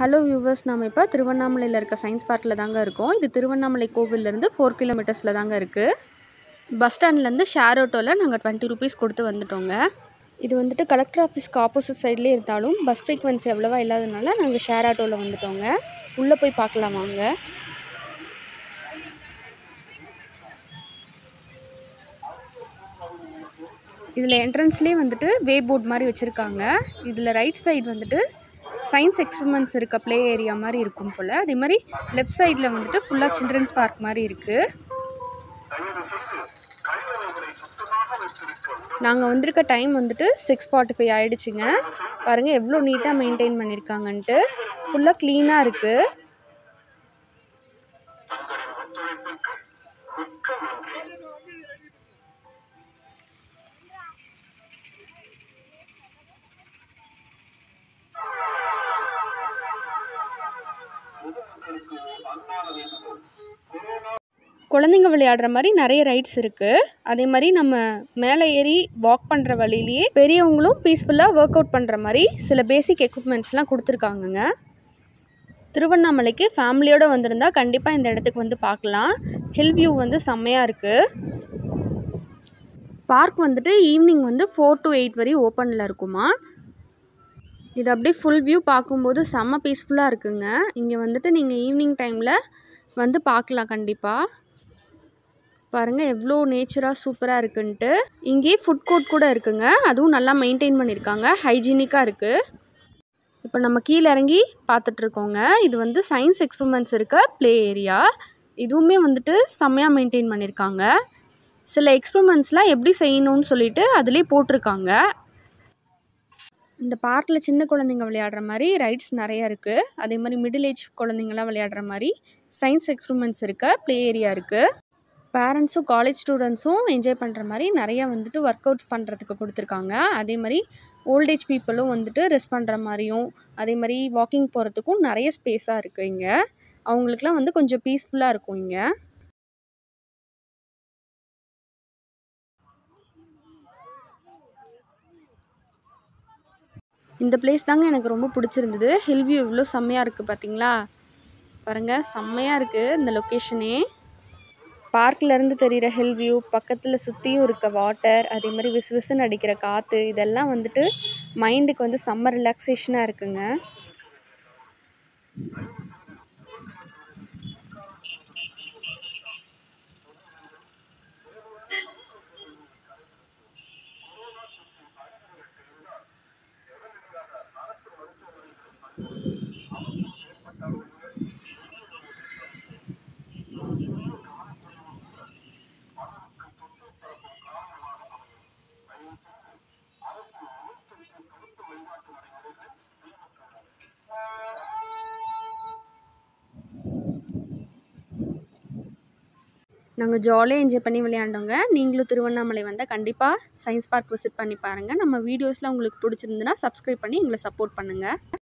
hello viewers நம்ம இப்போ திருவண்ணாமலையில் இருக்க சயின்ஸ் பார்க்கில் தாங்க இருக்கோம் இது திருவண்ணாமலை கோவில்லேருந்து ஃபோர் கிலோமீட்டர்ஸில் தாங்க இருக்குது பஸ் ஸ்டாண்ட்லேருந்து ஷேர் ஆட்டோவில் நாங்கள் டுவெண்ட்டி ருபீஸ் கொடுத்து வந்துட்டோங்க இது வந்துட்டு கலெக்டர் ஆஃபீஸ்க்கு ஆப்போசிட் சைட்லேயே இருந்தாலும் பஸ் ஃப்ரீக்வன்சி அவ்வளோவா இல்லாதனால நாங்கள் ஷேர் ஆட்டோவில் வந்துட்டோங்க உள்ளே போய் பார்க்கலாம் வாங்க இதில் என்ட்ரன்ஸ்லேயே வந்துட்டு வே போர்ட் மாதிரி வச்சுருக்காங்க இதில் ரைட் சைடு வந்துட்டு சயின்ஸ் எக்ஸ்பெரிமெண்ட்ஸ் இருக்க ப்ளே ஏரியா மாதிரி இருக்கும் போல் அதே மாதிரி லெஃப்ட் சைடில் வந்துட்டு ஃபுல்லாக சில்ட்ரன்ஸ் பார்க் மாதிரி இருக்குது நாங்கள் வந்திருக்க டைம் வந்துட்டு சிக்ஸ் ஃபார்ட்டி ஃபைவ் ஆகிடுச்சிங்க பாருங்கள் எவ்வளோ நீட்டாக மெயின்டைன் பண்ணியிருக்காங்கன்ட்டு ஃபுல்லாக க்ளீனாக இருக்குது குழந்தைங்க விளையாடுற மாதிரி நிறைய ரைட்ஸ் இருக்குது அதே மாதிரி நம்ம மேலே ஏறி வாக் பண்ணுற வழியிலேயே பெரியவங்களும் பீஸ்ஃபுல்லாக ஒர்க் அவுட் பண்ணுற மாதிரி சில பேசிக் எக்யூப்மெண்ட்ஸ்லாம் கொடுத்துருக்காங்கங்க திருவண்ணாமலைக்கு ஃபேமிலியோடு வந்திருந்தா கண்டிப்பாக இந்த இடத்துக்கு வந்து பார்க்கலாம் ஹில் வியூ வந்து செம்மையாக இருக்குது பார்க் வந்துட்டு ஈவினிங் வந்து ஃபோர் டு எயிட் வரையும் ஓப்பனில் இருக்குமா இது அப்படியே ஃபுல் வியூ பார்க்கும்போது செம்ம பீஸ்ஃபுல்லாக இருக்குங்க இங்கே வந்துட்டு நீங்கள் ஈவினிங் டைமில் வந்து பார்க்கலாம் கண்டிப்பாக பாருங்கள் எவ்வளோ நேச்சராக சூப்பராக இருக்குன்ட்டு இங்கேயே ஃபுட் கோர்ட் கூட இருக்குங்க அதுவும் நல்லா மெயின்டைன் பண்ணியிருக்காங்க ஹைஜீனிக்காக இருக்குது இப்போ நம்ம கீழே இறங்கி பார்த்துட்ருக்கோங்க இது வந்து சயின்ஸ் எக்ஸ்பெரிமெண்ட்ஸ் இருக்க ப்ளே ஏரியா இதுவுமே வந்துட்டு செம்மையாக மெயின்டைன் பண்ணியிருக்காங்க சில எக்ஸ்பெரிமெண்ட்ஸ்லாம் எப்படி செய்யணும்னு சொல்லிட்டு அதிலே போட்டிருக்காங்க இந்த பார்க்கில் சின்ன குழந்தைங்க விளையாடுற மாதிரி ரைட்ஸ் நிறையா இருக்குது அதே மாதிரி மிடில் ஏஜ் குழந்தைங்களாம் விளையாடுற மாதிரி சயின்ஸ் எக்ஸ்பெரிமெண்ட்ஸ் இருக்க ப்ளே ஏரியா இருக்குது பேரண்ட்ஸும் காலேஜ் ஸ்டூடெண்ட்ஸும் என்ஜாய் பண்ணுற மாதிரி நிறையா வந்துட்டு ஒர்க் அவுட் பண்ணுறதுக்கு கொடுத்துருக்காங்க அதே மாதிரி ஓல்டேஜ் பீப்புளும் வந்துட்டு ரெஸ்ட் பண்ணுற மாதிரியும் அதே மாதிரி வாக்கிங் போகிறதுக்கும் நிறைய ஸ்பேஸாக இருக்குது இங்கே அவங்களுக்குலாம் வந்து கொஞ்சம் பீஸ்ஃபுல்லாக இருக்கும் இங்கே இந்த பிளேஸ் தாங்க எனக்கு ரொம்ப பிடிச்சிருந்தது ஹில் வியூ இவ்வளோ செம்மையாக இருக்குது பார்த்தீங்களா பாருங்கள் செம்மையாக இருக்குது இந்த லொக்கேஷனே பார்க்லேருந்து தெரிகிற ஹில் வியூ பக்கத்தில் சுற்றியும் இருக்க வாட்டர் அதே மாதிரி விசு விசுன்னு அடிக்கிற காற்று இதெல்லாம் வந்துட்டு மைண்டுக்கு வந்து செம்ம ரிலாக்ஸேஷனாக இருக்குங்க நாங்கள் ஜாலியாக என்ஜாய் பண்ணி விளையாண்டோங்க நீங்களும் திருவண்ணாமலை வந்தால் கண்டிப்பாக சயின்ஸ் பார்க் விசிட் பண்ணி பாருங்கள் நம்ம வீடியோஸ்லாம் உங்களுக்கு பிடிச்சிருந்துன்னா சப்ஸ்கிரைப் பண்ணி எங்களை சப்போர்ட் பண்ணுங்கள்